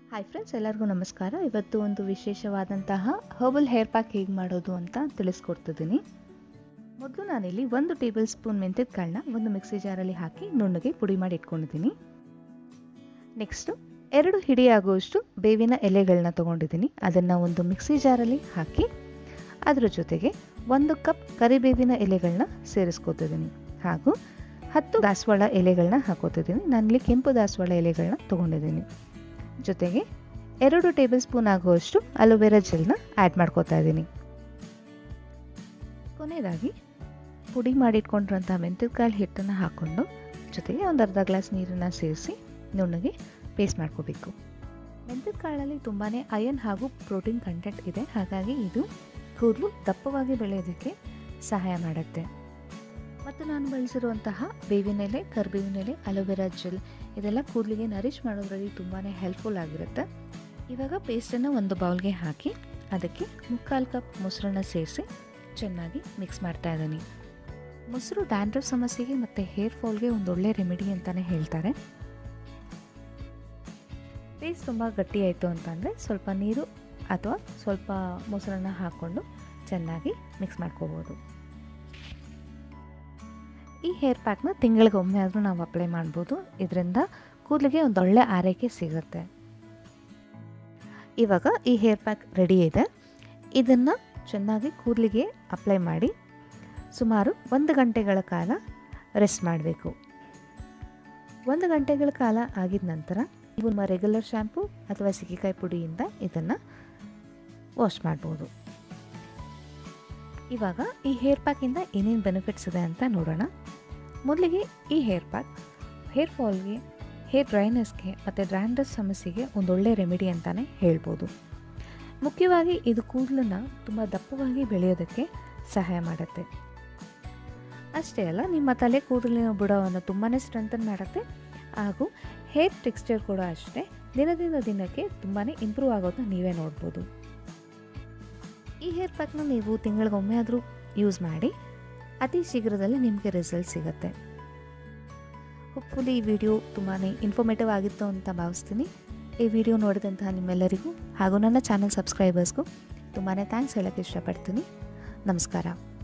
hi friends ಎಲ್ಲರಿಗೂ ನಮಸ್ಕಾರ ಇವತ್ತು ಒಂದು ವಿಶೇಷವಾದಂತಹ ಹರ್ಬಲ್ ಹೇರ್ ಪ್ಯಾಕ್ ಹೇಗೆ ಮಾಡೋದು ಅಂತ ತಿಳಿಸ್ಕೊಡ್ತಿದ್ದೀನಿ ಮೊದಲು ನಾನಿಲ್ಲಿ ಒಂದು ಟೇಬಲ್ ಸ್ಪೂನ್ ಮೆಂತ್ಯದ ಕಾಳನ್ನ ಒಂದು ಮಿಕ್ಸಿ ಜಾರಲ್ಲಿ ಹಾಕಿ ನುಣ್ಣಗೆ ಪುಡಿ ಮಾಡಿ ಇಟ್ಕೊಂಡಿದ್ದೀನಿ ನೆಕ್ಸ್ಟು ಎರಡು ಹಿಡಿ ಆಗುವಷ್ಟು ಬೇವಿನ ಎಲೆಗಳನ್ನ ತೊಗೊಂಡಿದ್ದೀನಿ ಅದನ್ನು ಒಂದು ಮಿಕ್ಸಿ ಜಾರಲ್ಲಿ ಹಾಕಿ ಅದರ ಜೊತೆಗೆ ಒಂದು ಕಪ್ ಕರಿಬೇವಿನ ಎಲೆಗಳನ್ನ ಸೇರಿಸ್ಕೊತಿದ್ದೀನಿ ಹಾಗೂ ಹತ್ತು ದಾಸವಾಳ ಎಲೆಗಳನ್ನ ಹಾಕೋತಿದ್ದೀನಿ ನಾನಿಲ್ಲಿ ಕೆಂಪು ದಾಸವಾಳ ಎಲೆಗಳನ್ನ ತೊಗೊಂಡಿದ್ದೀನಿ ಜೊತೆಗೆ ಎರಡು ಟೇಬಲ್ ಸ್ಪೂನ್ ಆಗುವಷ್ಟು ಅಲೋವೆರಾ ಜೆಲ್ನ ಆ್ಯಡ್ ಮಾಡ್ಕೋತಾ ಇದ್ದೀನಿ ಕೊನೆಯದಾಗಿ ಪುಡಿ ಮಾಡಿಟ್ಕೊಂಡಿರೋಂಥ ಮೆಂತ್ಯದ ಕಾಳು ಹಿಟ್ಟನ್ನು ಹಾಕ್ಕೊಂಡು ಜೊತೆಗೆ ಒಂದು ಅರ್ಧ ಗ್ಲಾಸ್ ನೀರನ್ನು ಸೇರಿಸಿ ನುಣ್ಣಗೆ ಪೇಸ್ಟ್ ಮಾಡ್ಕೋಬೇಕು ಮೆಂತ್ಯದ ಕಾಳಲ್ಲಿ ತುಂಬಾ ಅಯನ್ ಹಾಗೂ ಪ್ರೋಟೀನ್ ಕಂಟೆಂಟ್ ಇದೆ ಹಾಗಾಗಿ ಇದು ಕೂದಲು ದಪ್ಪವಾಗಿ ಬೆಳೆಯೋದಕ್ಕೆ ಸಹಾಯ ಮಾಡುತ್ತೆ ಮತ್ತು ನಾನು ಬಳಸಿರುವಂತಹ ಬೇವಿನ ಎಲೆ ಕರ್ಬೇವಿನ ಎಲೆ ಅಲೋವೆರಾ ಜೆಲ್ ಇದೆಲ್ಲ ಕೂದಲಿಗೆ ನರಿಶ್ ಮಾಡೋದ್ರಲ್ಲಿ ತುಂಬಾ ಹೆಲ್ಪ್ಫುಲ್ ಆಗಿರುತ್ತೆ ಇವಾಗ ಪೇಸ್ಟನ್ನು ಒಂದು ಬೌಲ್ಗೆ ಹಾಕಿ ಅದಕ್ಕೆ ಮುಕ್ಕಾಲು ಕಪ್ ಮೊಸರನ್ನ ಸೇರಿಸಿ ಚೆನ್ನಾಗಿ ಮಿಕ್ಸ್ ಮಾಡ್ತಾ ಇದ್ದೀನಿ ಮೊಸರು ಡ್ಯಾಂಡ್ರಫ್ ಸಮಸ್ಯೆಗೆ ಮತ್ತು ಹೇರ್ ಫಾಲ್ಗೆ ಒಂದು ಒಳ್ಳೆ ರೆಮಿಡಿ ಅಂತಲೇ ಹೇಳ್ತಾರೆ ಪೇಸ್ಟ್ ತುಂಬ ಗಟ್ಟಿ ಆಯಿತು ಅಂತಂದರೆ ಸ್ವಲ್ಪ ನೀರು ಅಥವಾ ಸ್ವಲ್ಪ ಮೊಸರನ್ನ ಹಾಕ್ಕೊಂಡು ಚೆನ್ನಾಗಿ ಮಿಕ್ಸ್ ಮಾಡ್ಕೋಬೋದು ಈ ಹೇರ್ ಪ್ಯಾಕ್ನ ತಿಂಗಳಿಗೆ ಒಮ್ಮೆ ಆದರೂ ನಾವು ಅಪ್ಲೈ ಮಾಡ್ಬೋದು ಇದರಿಂದ ಕೂದಲಿಗೆ ಒಂದು ಒಳ್ಳೆ ಆರೈಕೆ ಸಿಗುತ್ತೆ ಇವಾಗ ಈ ಹೇರ್ ಪ್ಯಾಕ್ ರೆಡಿ ಇದೆ ಇದನ್ನು ಚೆನ್ನಾಗಿ ಕೂದಲಿಗೆ ಅಪ್ಲೈ ಮಾಡಿ ಸುಮಾರು ಒಂದು ಗಂಟೆಗಳ ಕಾಲ ರೆಸ್ಟ್ ಮಾಡಬೇಕು ಒಂದು ಗಂಟೆಗಳ ಕಾಲ ಆಗಿದ ನಂತರ ನೀವು ನಿಮ್ಮ ರೆಗ್ಯುಲರ್ ಶ್ಯಾಂಪು ಅಥವಾ ಸಿಕ್ಕಿಕಾಯಿ ಪುಡಿಯಿಂದ ಇದನ್ನು ವಾಶ್ ಮಾಡ್ಬೋದು ಇವಾಗ ಈ ಹೇರ್ ಪ್ಯಾಕಿಂದ ಏನೇನು ಬೆನಿಫಿಟ್ಸ್ ಇದೆ ಅಂತ ನೋಡೋಣ ಮೊದಲಿಗೆ ಈ ಹೇರ್ ಪ್ಯಾಕ್ ಹೇರ್ ಫಾಲ್ಗೆ ಹೇರ್ ಡ್ರೈನೆಸ್ಗೆ ಮತ್ತು ಡ್ರ್ಯಾಂಡ್ರಸ್ ಸಮಸ್ಯೆಗೆ ಒಂದೊಳ್ಳೆ ರೆಮಿಡಿ ಅಂತಲೇ ಹೇಳ್ಬೋದು ಮುಖ್ಯವಾಗಿ ಇದು ಕೂದಲನ್ನು ತುಂಬ ದಪ್ಪವಾಗಿ ಬೆಳೆಯೋದಕ್ಕೆ ಸಹಾಯ ಮಾಡುತ್ತೆ ಅಷ್ಟೇ ಅಲ್ಲ ನಿಮ್ಮ ತಲೆ ಕೂದಲಿನ ಬುಡವನ್ನು ತುಂಬಾ ಸ್ಟ್ರೆಂಥನ್ ಮಾಡುತ್ತೆ ಹಾಗೂ ಹೇರ್ ಟೆಕ್ಸ್ಚರ್ ಕೂಡ ಅಷ್ಟೇ ದಿನದಿಂದ ದಿನಕ್ಕೆ ತುಂಬಾ ಇಂಪ್ರೂವ್ ಆಗೋದನ್ನ ನೀವೇ ನೋಡ್ಬೋದು ಈ ಹೇರ್ ಪ್ಯಾಕ್ನ ನೀವು ತಿಂಗಳಿಗೊಮ್ಮೆ ಆದರೂ ಯೂಸ್ ಮಾಡಿ ಅತಿ ಶೀಘ್ರದಲ್ಲಿ ನಿಮಗೆ ರಿಸಲ್ಟ್ ಸಿಗುತ್ತೆ ಹೋಪ್ಫುಲಿ ಈ ವಿಡಿಯೋ ತುಂಬಾ ಇನ್ಫಾರ್ಮೇಟಿವ್ ಆಗಿತ್ತು ಅಂತ ಭಾವಿಸ್ತೀನಿ ಈ ವಿಡಿಯೋ ನೋಡಿದಂತಹ ನಿಮ್ಮೆಲ್ಲರಿಗೂ ಹಾಗೂ ನನ್ನ ಚಾನಲ್ ಸಬ್ಸ್ಕ್ರೈಬರ್ಸ್ಗೂ ತುಂಬಾ ಥ್ಯಾಂಕ್ಸ್ ಹೇಳೋಕ್ಕೆ ಇಷ್ಟಪಡ್ತೀನಿ ನಮಸ್ಕಾರ